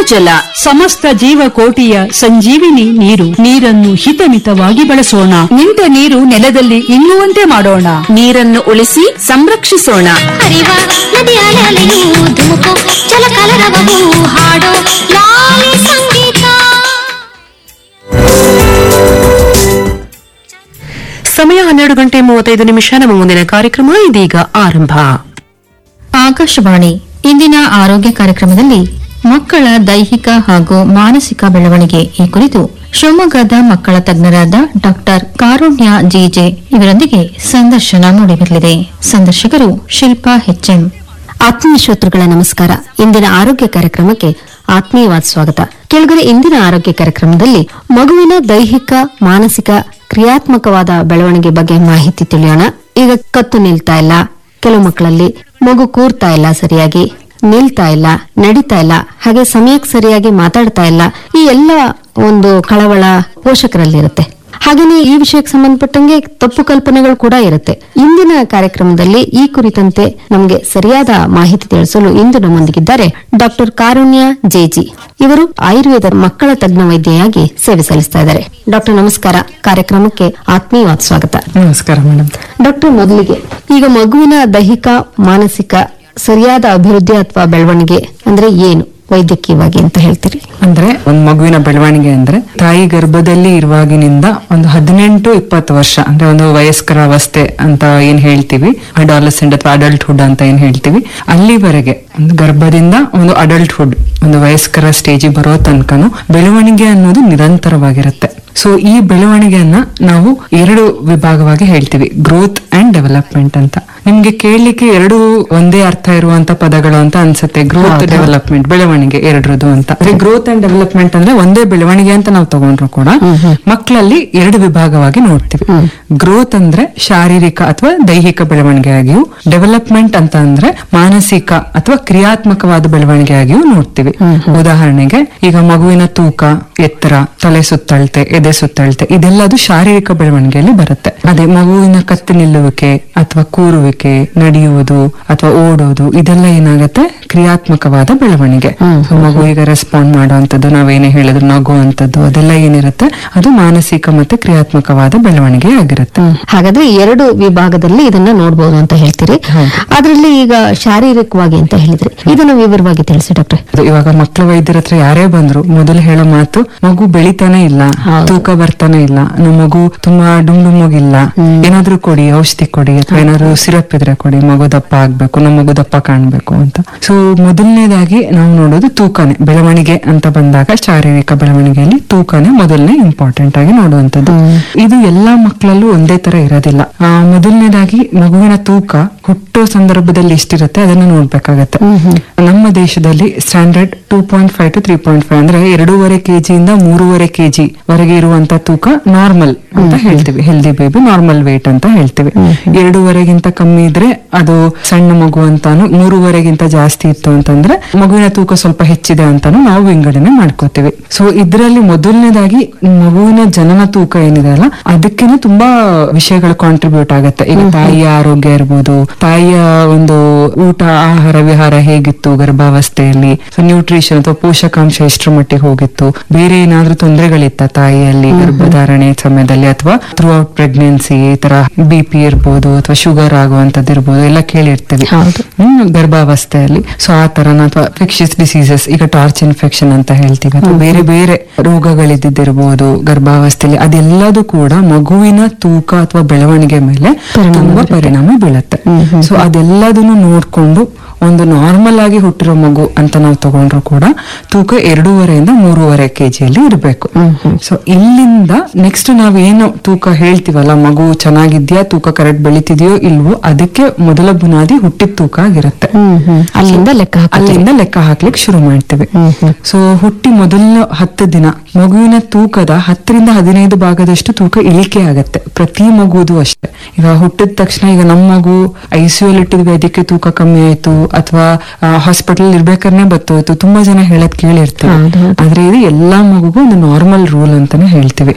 ಜಲ ಸಮಸ್ತ ಜೀವಕೋಟಿಯ ಸಂಜೀವಿನಿ ನೀರು ನೀರನ್ನು ಹಿತಮಿತವಾಗಿ ಬಳಸೋಣ ನಿಂತ ನೀರು ನೆಲದಲ್ಲಿ ಇಂಗುವಂತೆ ಮಾಡೋಣ ನೀರನ್ನು ಉಳಿಸಿ ಸಂರಕ್ಷಿಸೋಣ ಹರಿವ ನದಿಯ ಅಲೆಯಲೆಯೂ ಧುಮುಕು ಜಲ ಕಲರವವು ಹಾಡೋ ಲಾಲಿ ಸಂಗೀತ ಸಮಯ ಹನ್ನೆರಡು ಗಂಟೆ ಮೂವತ್ತೈದು ನಿಮಿಷ ನಮ್ಮ ಮುಂದಿನ ಕಾರ್ಯಕ್ರಮ ಇದೀಗ ಆರಂಭ ಆಕಾಶವಾಣಿ ಇಂದಿನ ಆರೋಗ್ಯ ಕಾರ್ಯಕ್ರಮದಲ್ಲಿ ಮಕ್ಕಳ ದೈಹಿಕ ಹಾಗೂ ಮಾನಸಿಕ ಬೆಳವಣಿಗೆ ಈ ಕುರಿತು ಶಿವಮೊಗ್ಗದ ಮಕ್ಕಳ ತಜ್ಞರಾದ ಡಾಕ್ಟರ್ ಕಾರುಣ್ಯ ಜಿಜೆ ಇವರೊಂದಿಗೆ ಸಂದರ್ಶನ ಮೂಡಿಬರಲಿದೆ ಸಂದರ್ಶಕರು ಶಿಲ್ಪಾ ಹೆಚ್ಎಂ ಆತ್ಮೀಯ ಶ್ರೋತೃಗಳ ನಮಸ್ಕಾರ ಇಂದಿನ ಆರೋಗ್ಯ ಕಾರ್ಯಕ್ರಮಕ್ಕೆ ಆತ್ಮೀಯವಾದ ಸ್ವಾಗತ ಕೆಳಗಡೆ ಇಂದಿನ ಆರೋಗ್ಯ ಕಾರ್ಯಕ್ರಮದಲ್ಲಿ ಮಗುವಿನ ದೈಹಿಕ ಮಾನಸಿಕ ಕ್ರಿಯಾತ್ಮಕವಾದ ಬೆಳವಣಿಗೆ ಬಗ್ಗೆ ಮಾಹಿತಿ ತಿಳಿಯೋಣ ಈಗ ಕತ್ತು ನಿಲ್ತಾ ಇಲ್ಲ ಕೆಲವು ಮಕ್ಕಳಲ್ಲಿ ಮಗು ಕೂರ್ತಾ ಇಲ್ಲ ಸರಿಯಾಗಿ ನಿಲ್ತಾ ಇಲ್ಲ ನಡೀತಾ ಇಲ್ಲ ಹಾಗೆ ಸಮಯಕ್ಕೆ ಸರಿಯಾಗಿ ಮಾತಾಡ್ತಾ ಇಲ್ಲ ಈ ಎಲ್ಲ ಒಂದು ಕಳವಳ ಪೋಷಕರಲ್ಲಿರುತ್ತೆ ಹಾಗೇನೆ ಈ ವಿಷಯಕ್ಕೆ ಸಂಬಂಧಪಟ್ಟಂಗೆ ತಪ್ಪು ಕಲ್ಪನೆಗಳು ಕೂಡ ಇರುತ್ತೆ ಇಂದಿನ ಕಾರ್ಯಕ್ರಮದಲ್ಲಿ ಈ ಕುರಿತಂತೆ ನಮಗೆ ಸರಿಯಾದ ಮಾಹಿತಿ ತಿಳಿಸಲು ಇಂದು ನಮ್ಮೊಂದಿಗಿದ್ದಾರೆ ಡಾಕ್ಟರ್ ಕಾರುಣ್ಯ ಜೆಜಿ ಇವರು ಆಯುರ್ವೇದ ಮಕ್ಕಳ ತಜ್ಞ ವೈದ್ಯೆಯಾಗಿ ಸೇವೆ ಸಲ್ಲಿಸ್ತಾ ಇದ್ದಾರೆ ಡಾಕ್ಟರ್ ನಮಸ್ಕಾರ ಕಾರ್ಯಕ್ರಮಕ್ಕೆ ಆತ್ಮೀಯವಾದ ಸ್ವಾಗತ ನಮಸ್ಕಾರ ಮೇಡಮ್ ಡಾಕ್ಟರ್ ಮೊದಲಿಗೆ ಈಗ ಮಗುವಿನ ದೈಹಿಕ ಮಾನಸಿಕ ಸರಿಯಾದ ಅಭಿವೃದ್ಧಿ ಅಥವಾ ಬೆಳವಣಿಗೆ ಅಂದ್ರೆ ಏನು ವೈದ್ಯಕೀಯವಾಗಿ ಅಂತ ಹೇಳ್ತೀರಿ ಅಂದ್ರೆ ಒಂದು ಮಗುವಿನ ಬೆಳವಣಿಗೆ ಅಂದ್ರೆ ತಾಯಿ ಗರ್ಭದಲ್ಲಿ ಇರುವಾಗಿನಿಂದ ಒಂದು ಹದಿನೆಂಟು ಇಪ್ಪತ್ತು ವರ್ಷ ಅಂದ್ರೆ ಒಂದು ವಯಸ್ಕರ ಅವಸ್ಥೆ ಅಂತ ಏನ್ ಹೇಳ್ತೀವಿ ಅಡಾಲಸೆಂಟ್ ಅಥವಾ ಅಡಲ್ಟ್ಹುಡ್ ಅಂತ ಏನ್ ಹೇಳ್ತೀವಿ ಅಲ್ಲಿವರೆಗೆ ಒಂದು ಗರ್ಭದಿಂದ ಒಂದು ಅಡಲ್ಟ್ಹುಡ್ ಒಂದು ವಯಸ್ಕರ ಸ್ಟೇಜಿಗೆ ಬರೋ ತನಕನು ಬೆಳವಣಿಗೆ ಅನ್ನೋದು ನಿರಂತರವಾಗಿರುತ್ತೆ ಸೊ ಈ ಬೆಳವಣಿಗೆಯನ್ನ ನಾವು ಎರಡು ವಿಭಾಗವಾಗಿ ಹೇಳ್ತೀವಿ ಗ್ರೋತ್ ಅಂಡ್ ಡೆವಲಪ್ಮೆಂಟ್ ಅಂತ ನಿಮ್ಗೆ ಕೇಳಲಿಕ್ಕೆ ಎರಡು ಒಂದೇ ಅರ್ಥ ಇರುವಂತ ಪದಗಳು ಅಂತ ಅನ್ಸುತ್ತೆ ಗ್ರೋತ್ ಡೆವಲಪ್ಮೆಂಟ್ ಬೆಳವಣಿಗೆ ಎರಡರದು ಅಂತ ಅಂದ್ರೆ ಗ್ರೋತ್ ಅಂಡ್ ಡೆವಲಪ್ಮೆಂಟ್ ಅಂದ್ರೆ ಒಂದೇ ಬೆಳವಣಿಗೆ ಅಂತ ನಾವು ತಗೊಂಡ್ರು ಕೂಡ ಮಕ್ಕಳಲ್ಲಿ ಎರಡು ವಿಭಾಗವಾಗಿ ನೋಡ್ತೀವಿ ಗ್ರೋತ್ ಅಂದ್ರೆ ಶಾರೀರಿಕ ಅಥವಾ ದೈಹಿಕ ಬೆಳವಣಿಗೆಯಾಗಿಯೂ ಡೆವಲಪ್ಮೆಂಟ್ ಅಂತ ಅಂದ್ರೆ ಮಾನಸಿಕ ಅಥವಾ ಕ್ರಿಯಾತ್ಮಕವಾದ ಬೆಳವಣಿಗೆಯಾಗಿಯೂ ನೋಡ್ತೀವಿ ಉದಾಹರಣೆಗೆ ಈಗ ಮಗುವಿನ ತೂಕ ಎತ್ತರ ತಲೆ ಸುತ್ತಳತೆ ಎದೆ ಸುತ್ತಳತೆ ಇದೆಲ್ಲ ಅದು ಶಾರೀರಿಕ ಬೆಳವಣಿಗೆಯಲ್ಲಿ ಬರುತ್ತೆ ಅದೇ ಮಗುವಿನ ಕತ್ತಿ ನಿಲ್ಲುವಿಕೆ ಅಥವಾ ಕೂರುವಿಕೆ ನಡೆಯುವುದು ಅಥವಾ ಓಡೋದು ಇದೆಲ್ಲ ಏನಾಗುತ್ತೆ ಕ್ರಿಯಾತ್ಮಕವಾದ ಬೆಳವಣಿಗೆ So, ಮಗು ಈಗ ರೆಸ್ಪಾಂಡ್ ಮಾಡುವಂತದ್ದು ನಾವೇನೇ ಹೇಳಿದ್ರು ನಗುವಂತದ್ದು ಅದೆಲ್ಲ ಏನಿರುತ್ತೆ ಅದು ಮಾನಸಿಕ ಮತ್ತೆ ಕ್ರಿಯಾತ್ಮಕವಾದ ಬೆಳವಣಿಗೆ ಆಗಿರುತ್ತೆ ಹಾಗಾದ್ರೆ ಎರಡು ವಿಭಾಗದಲ್ಲಿ ಇದನ್ನ ನೋಡಬಹುದು ಅಂತ ಹೇಳ್ತೀರಿ ಅದರಲ್ಲಿ ಈಗ ಶಾರೀರಿಕವಾಗಿ ಅಂತ ಹೇಳಿದ್ರಿ ಇದನ್ನ ವಿವರವಾಗಿ ತಿಳಿಸಿ ಡಾಕ್ಟ್ರೆ ಅದು ಇವಾಗ ಮಕ್ಕಳ ವೈದ್ಯರ ಹತ್ರ ಯಾರೇ ಬಂದ್ರು ಮೊದಲು ಹೇಳೋ ಮಾತು ಮಗು ಬೆಳಿತಾನೆ ಇಲ್ಲ ತೂಕ ಬರ್ತಾನೆ ಇಲ್ಲ ನಮ್ಮ ಮಗು ತುಂಬಾ ಡುಮ್ ಡುಮ್ಮಗಿಲ್ಲ ಏನಾದ್ರೂ ಕೊಡಿ ಔಷಧಿ ಕೊಡಿ ಅಥವಾ ಏನಾದ್ರು ಸಿರಪ್ ಇದ್ರೆ ಕೊಡಿ ಮಗು ದಪ್ಪ ಆಗ್ಬೇಕು ನಮ್ಮ ಮಗು ದಪ್ಪ ಕಾಣ್ಬೇಕು ಅಂತ ಸೊ ಮೊದಲನೇದಾಗಿ ನಾವು ನೋಡೋದು ತೂಕನೇ ಬೆಳವಣಿಗೆ ಅಂತ ಬಂದಾಗ ಶಾರೀರಿಕ ಬೆಳವಣಿಗೆಯಲ್ಲಿ ತೂಕನೇ ಮೊದಲನೇ ಇಂಪಾರ್ಟೆಂಟ್ ಆಗಿ ನೋಡುವಂತದ್ದು ಇದು ಎಲ್ಲಾ ಮಕ್ಕಳಲ್ಲೂ ಒಂದೇ ತರ ಇರೋದಿಲ್ಲ ಆ, ಮೊದಲನೇದಾಗಿ ಮಗುವಿನ ತೂಕ ಹುಟ್ಟೋ ಸಂದರ್ಭದಲ್ಲಿ ಎಷ್ಟಿರುತ್ತೆ ಅದನ್ನ ನೋಡ್ಬೇಕಾಗತ್ತೆ ನಮ್ಮ ದೇಶದಲ್ಲಿ standard two point five to three point five ಅಂದ್ರೆ ಎರಡೂವರೆ ಕೆಜಿಯಿಂದ ಮೂರುವರೆ ಕೆಜಿ ವರೆಗೆ ಇರುವಂತ ತೂಕ ನಾರ್ಮಲ್ ಅಂತ ಹೇಳ್ತೀವಿ ಹೆಲ್ದಿ ಬೇಬಿ ನಾರ್ಮಲ್ ವೇಟ್ ಅಂತ ಹೇಳ್ತೀವಿ ಎರಡೂವರೆಗಿಂತ ಕಮ್ಮಿ ಇದ್ರೆ ಅದು ಸಣ್ಣ ಮಗು ಅಂತಾನು ಮೂರುವರೆಗಿಂತ ಜಾಸ್ತಿ ಇತ್ತು ಅಂತಂದ್ರೆ ಮಗುವಿನ ತೂಕ ಸ್ವಲ್ಪ ಹೆಚ್ಚಿದೆ ಅಂತಾನು ನಾವು ವಿಂಗಡಣೆ ಮಾಡ್ಕೋತೀವಿ ಸೊ ಇದರಲ್ಲಿ ಮೊದಲನೇದಾಗಿ ಮಗುವಿನ ಜನನ ತೂಕ ಏನಿದೆ ಅಲ್ಲ ಅದಕ್ಕೇನೆ ತುಂಬಾ ವಿಷಯಗಳು ಕಾಂಟ್ರಿಬ್ಯೂಟ್ ಆಗುತ್ತೆ ಈಗ ತಾಯಿಯ ಆರೋಗ್ಯ ಇರ್ಬೋದು ತಾಯಿಯ ಒಂದು ಊಟ ಆಹಾರ ವಿಹಾರ ಹೇಗಿತ್ತು ಗರ್ಭಾವಸ್ಥೆಯಲ್ಲಿ ನ್ಯೂಟ್ರಿಷನ್ ಅಥವಾ ಪೋಷಕಾಂಶ ಎಷ್ಟರ ಮಟ್ಟಿಗೆ ಹೋಗಿತ್ತು ಬೇರೆ ಏನಾದ್ರೂ ತೊಂದರೆಗಳಿತ್ತ ತಾಯಿಯಲ್ಲಿ ಗರ್ಭಧಾರಣೆ ಸಮಯದಲ್ಲಿ ಅಥವಾ ಥ್ರೂ ಔಟ್ ಪ್ರೆಗ್ನೆನ್ಸಿ ಈ ತರ ಬಿ ಪಿ ಇರ್ಬೋದು ಅಥವಾ ಶುಗರ್ ಆಗುವಂತದ್ದು ಇರ್ಬೋದು ಎಲ್ಲ ಕೇಳಿರ್ತೀವಿ ಹ್ಮ್ ಗರ್ಭಾವಸ್ಥೆಯಲ್ಲಿ ಸೊ ಆ ತರನ ಅಥವಾ ಫಿಕ್ಷಸ್ ಡಿಸೀಸಸ್ ಈಗ ಟಾರ್ಚ್ ಇನ್ಫೆಕ್ಷನ್ ಅಂತ ಹೇಳ್ತೀವಿ ಅಥವಾ ಬೇರೆ ಬೇರೆ ರೋಗಗಳಿದ್ದಿರ್ಬೋದು ಗರ್ಭಾವಸ್ಥೆಯಲ್ಲಿ ಅದೆಲ್ಲದೂ ಕೂಡ ಮಗುವಿನ ತೂಕ ಅಥವಾ ಬೆಳವಣಿಗೆ ಮೇಲೆ ತುಂಬಾ ಪರಿಣಾಮ ಬೀಳುತ್ತೆ ಸೊ ಅದೆಲ್ಲದನ್ನು ನೋಡ್ಕೊಂಡು ಒಂದು ನಾರ್ಮಲ್ ಆಗಿ ಹುಟ್ಟಿರೋ ಮಗು ಅಂತ ನಾವು ತಗೊಂಡ್ರು ಕೂಡ ತೂಕ ಎರಡೂವರೆಯಿಂದ ಮೂರುವರೆ ಕೆಜಿಯಲ್ಲಿ ಇರಬೇಕು ಸೊ ಇಲ್ಲಿಂದ ನೆಕ್ಸ್ಟ್ ನಾವ್ ಏನು ತೂಕ ಹೇಳ್ತೀವಲ್ಲ ಮಗು ಚೆನ್ನಾಗಿದ್ಯಾ ತೂಕ ಕರೆಕ್ಟ್ ಬೆಳಿತಿದ್ಯೋ ಇಲ್ವೋ ಅದಕ್ಕೆ ಮೊದಲ ಬುನಾದಿ ಹುಟ್ಟಿದ ತೂಕ ಆಗಿರುತ್ತೆ ಅಲ್ಲಿಂದ ಲೆಕ್ಕ ಹಾಕಿ ಅಲ್ಲಿಂದ ಲೆಕ್ಕ ಹಾಕ್ಲಿಕ್ಕೆ ಶುರು ಮಾಡ್ತೇವೆ ಸೊ ಹುಟ್ಟಿ ಮೊದಲ ಹತ್ತು ದಿನ ಮಗುವಿನ ತೂಕದ ಹತ್ತರಿಂದ ಹದಿನೈದು ಭಾಗದಷ್ಟು ತೂಕ ಇಳಿಕೆ ಆಗತ್ತೆ ಪ್ರತಿ ಮಗುದು ಅಷ್ಟೇ ಈಗ ಹುಟ್ಟಿದ ತಕ್ಷಣ ಈಗ ನಮ್ಮ ಮಗು ಐಸಿಯು ಇಟ್ಟಿದ್ವಿ ಅದಕ್ಕೆ ತೂಕ ಕಮ್ಮಿ ಆಯ್ತು ಅಥವಾ ಹಾಸ್ಪಿಟಲ್ ಇರ್ಬೇಕಾದ್ರೆ ಬತ್ತೋಯ್ತು ತುಂಬಾ ಜನ ಹೇಳದ್ ಕೇಳಿರ್ತೀವಿ ಆದ್ರೆ ಇದು ಎಲ್ಲಾ ಮಗುಗೂ ಒಂದು ನಾರ್ಮಲ್ ರೂಲ್ ಅಂತಾನೆ ಹೇಳ್ತೀವಿ